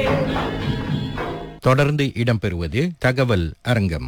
தொடர்ந்து இடம்பெறுவது தகவல் அரங்கம்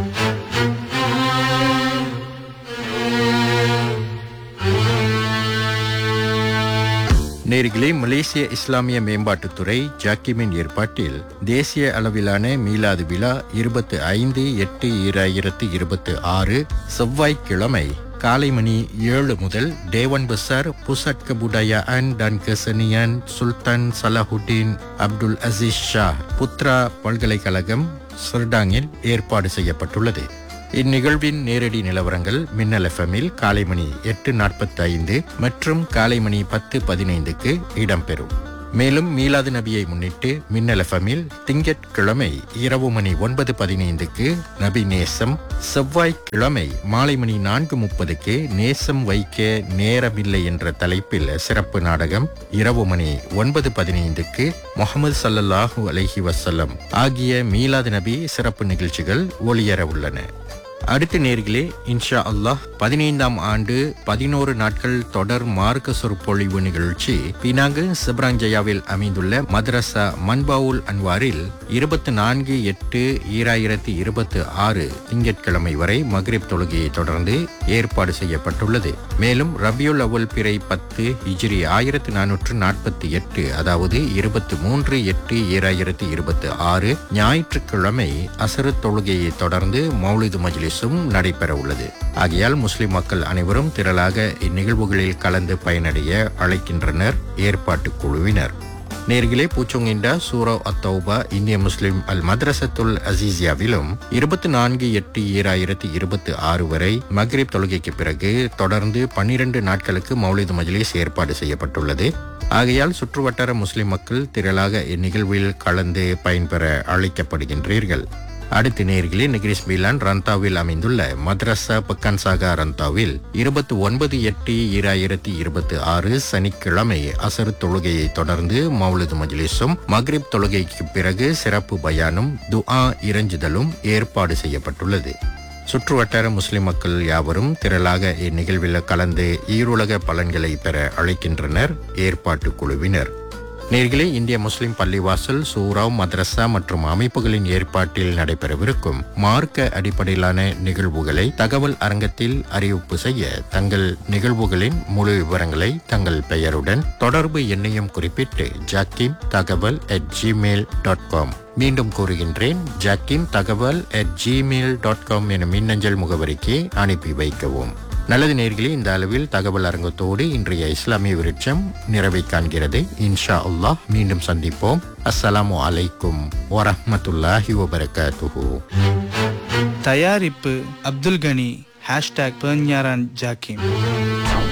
நேர்களே மலேசிய இஸ்லாமிய மேம்பாட்டுத்துறை ஜாக்கிமின் ஏற்பாட்டில் தேசிய அளவிலான மீலாது விழா இருபத்தி ஐந்து எட்டு ஈராயிரத்து இருபத்தி ஆறு செவ்வாய்க்கிழமை காலை மணி ஏழு முதல் டேவன் பசார் புசட் கபுடயான் dan kesenian சுல்தான் சலாஹுddin அப்துல் அசீஸ் ஷா புத்ரா பல்கலைக்கழகம் சிர்டாங்கில் ஏற்பாடு செய்யப்பட்டுள்ளது இந்நிகழ்வின் நேரடி நிலவரங்கள் மின்னல் எஃப்எம்மில் காலை மணி எட்டு நாற்பத்தி ஐந்து மற்றும் காலை மணி பத்து பதினைந்துக்கு இடம்பெறும் மேலும் மீலாது நபியை முன்னிட்டு மின்னல் எஃப்எம்மில் திங்கட்கிழமை இரவு மணி ஒன்பது பதினைந்துக்கு நபி நேசம் செவ்வாய்க்கிழமை மாலை மணி நான்கு முப்பதுக்கு நேசம் வைக்க நேரமில்லை என்ற தலைப்பில் சிறப்பு நாடகம் இரவு மணி ஒன்பது பதினைந்துக்கு முகமது சல்லல்லாஹு அலைஹி வசல்லம் ஆகிய மீலாது நபி சிறப்பு நிகழ்ச்சிகள் ஒளியர உள்ளன அடுத்த நேர்களே இன்ஷா அல்லாஹ் பதினைந்தாம் ஆண்டு பதினோரு நாட்கள் தொடர் மார்க்க சொற்பொழிவு நிகழ்ச்சி பினாங்கு சிப்ராஞ்சயாவில் அமைந்துள்ள மദ്രസ மன்பாவுல் அன்வாரில் இருபத்தி நான்கு எட்டு ஈராயிரத்தி இருபத்தி ஆறு திங்கட்கிழமை வரை மக்ரிப் தொழுகையை தொடர்ந்து ஏற்பாடு செய்யப்பட்டுள்ளது மேலும் ரபியுல் அவ்வல் பிறை பத்து ஹிஜ்ரி ஆயிரத்தி நானூற்று நாற்பத்தி எட்டு அதாவது இருபத்தி மூன்று எட்டு ஈராயிரத்தி இருபத்தி ஆறு ஞாயிற்றுக்கிழமை அசரு தொழுகையை தொடர்ந்து மௌலிது மஜ்லிஸும் நடைபெற உள்ளது ஆகையால் முஸ்லிம் மக்கள் அனைவரும் திரளாக இந்நிகழ்வுகளில் கலந்து பயனடைய அழைக்கின்றனர் ஏற்பாட்டு குழுவினர் நேர்களே பூச்சொங்கிண்டா சூரோ அத்தௌபா இந்திய முஸ்லிம் அல் மദ്രസத்துல் அசீசியாவிலும் இருபத்தி நான்கு எட்டு ஈராயிரத்தி இருபத்தி ஆறு வரை மக்ரிப் தொழுகைக்கு பிறகு தொடர்ந்து பன்னிரண்டு நாட்களுக்கு மௌலிது மஜ்லிஸ் ஏற்பாடு செய்யப்பட்டுள்ளது ஆகையால் சுற்றுவட்டார முஸ்லிம் மக்கள் திரளாக இந்நிகழ்வில் கலந்து பயன்பெற அழைக்கப்படுகின்றீர்கள் அடுத்த நேர்களே நெகிரிஸ் மீலான் ரந்தாவில் அமைந்துள்ள மദ്രസ பக்கான்சாகா ரந்தாவில் இருபத்தி ஒன்பது எட்டு ஈராயிரத்தி இருபத்தி ஆறு சனிக்கிழமை அசர் தொழுகையை தொடர்ந்து மௌலிது மஜ்லிஸும் மக்ரிப் தொழுகைக்கு பிறகு சிறப்பு பயானும் துஆ இறைஞ்சுதலும் ஏற்பாடு செய்யப்பட்டுள்ளது சுற்றுவட்டார முஸ்லிம் மக்கள் யாவரும் திரளாக இந்நிகழ்வில் கலந்து ஈருலக பலன்களை பெற அழைக்கின்றனர் ஏற்பாட்டு குழுவினர் நேர்களே இந்திய முஸ்லிம் பள்ளிவாசல் சூராவ் மദ്രസா மற்றும் அமைப்புகளின் ஏற்பாட்டில் நடைபெறவிருக்கும் மார்க்க அடிப்படையிலான நிகழ்வுகளை தகவல் அரங்கத்தில் அறிவிப்பு செய்ய தங்கள் நிகழ்வுகளின் முழு விவரங்களை தங்கள் பெயருடன் தொடர்பு எண்ணையும் குறிப்பிட்டு ஜாக்கிம் தகவல் அட் ஜிமெயில் டாட் காம் மீண்டும் கூறுகின்றேன் ஜாக்கிம் தகவல் அட் ஜிமெயில் டாட் காம் என மின்னஞ்சல் முகவரிக்கு அனுப்பி வைக்கவும் நல்லது நேர்களே இந்த அளவில் தகவல் அரங்கத்தோடு இன்றைய இஸ்லாமிய விருட்சம் நிறைவை காண்கிறது இன்ஷா அல்லாஹ் மீண்டும் சந்திப்போம் அஸ்ஸலாமு அலைக்கும் வரஹ்மத்துல்லாஹி வபரகாத்துஹு தயாரிப்பு அப்துல் கனி ஹேஷ்டாக் பெர்ஞாரான் ஜாக்கிம்